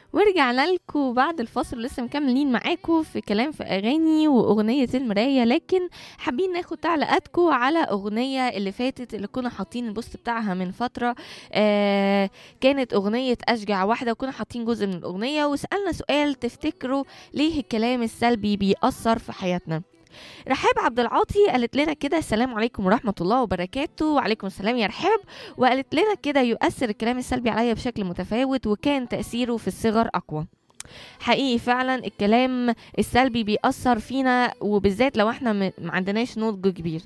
ورجعنا لكم بعد الفاصل لسه مكملين معاكم في كلام في اغاني واغنيه المرايه لكن حابين ناخد تعليقاتكم على اغنيه اللي فاتت اللي كنا حاطين البوست بتاعها من فتره آه كانت اغنيه اشجع واحده وكنا حاطين جزء من الاغنيه وسالنا سؤال تفتكروا ليه الكلام السلبي بيأثر في حياتنا رحاب عبد العاطي قالت لنا كده السلام عليكم ورحمه الله وبركاته وعليكم السلام يا رحاب وقالت لنا كده يؤثر الكلام السلبي عليا بشكل متفاوت وكان تاثيره في الصغر اقوى حقيقي فعلا الكلام السلبي بيأثر فينا وبالذات لو احنا م- ما عندناش نضج كبير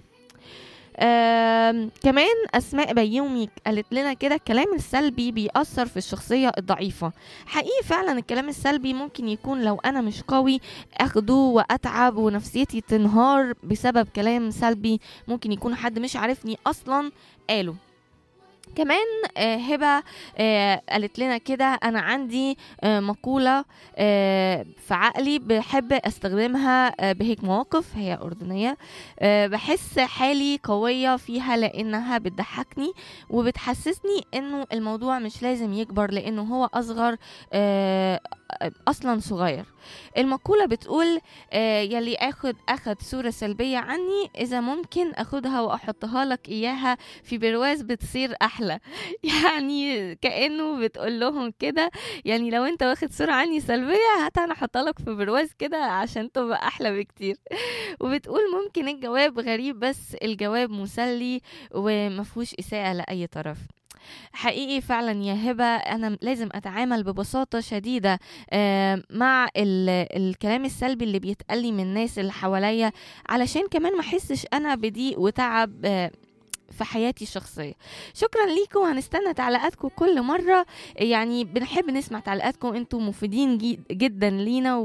آم، كمان اسماء بيومي قالت لنا كده الكلام السلبي بيأثر في الشخصيه الضعيفه حقيقي فعلا الكلام السلبي ممكن يكون لو انا مش قوي اخده واتعب ونفسيتي تنهار بسبب كلام سلبي ممكن يكون حد مش عارفني اصلا قاله كمان آه، هبه آه، قالت لنا كده انا عندي آه، مقوله آه، في عقلي بحب استخدمها آه، بهيك مواقف هي اردنيه آه، بحس حالي قويه فيها لانها بتضحكني وبتحسسني انه الموضوع مش لازم يكبر لانه هو اصغر آه، اصلا صغير المقوله بتقول آه، يلي اخد اخد صوره سلبيه عني اذا ممكن اخدها واحطها لك اياها في برواز بتصير احلى يعني كانه بتقول لهم كده يعني لو انت واخد صوره عني سلبيه هات انا احطها لك في برواز كده عشان تبقى احلى بكتير وبتقول ممكن الجواب غريب بس الجواب مسلي ومفهوش اساءه لاي طرف حقيقي فعلا يا هبة أنا لازم أتعامل ببساطة شديدة آه، مع ال- الكلام السلبي اللي بيتقال لي من الناس اللي حواليا علشان كمان ما أحسش أنا بضيق وتعب آه، في حياتي الشخصية شكرا ليكم هنستنى تعليقاتكم كل مرة يعني بنحب نسمع تعليقاتكم انتم مفيدين جي- جدا لينا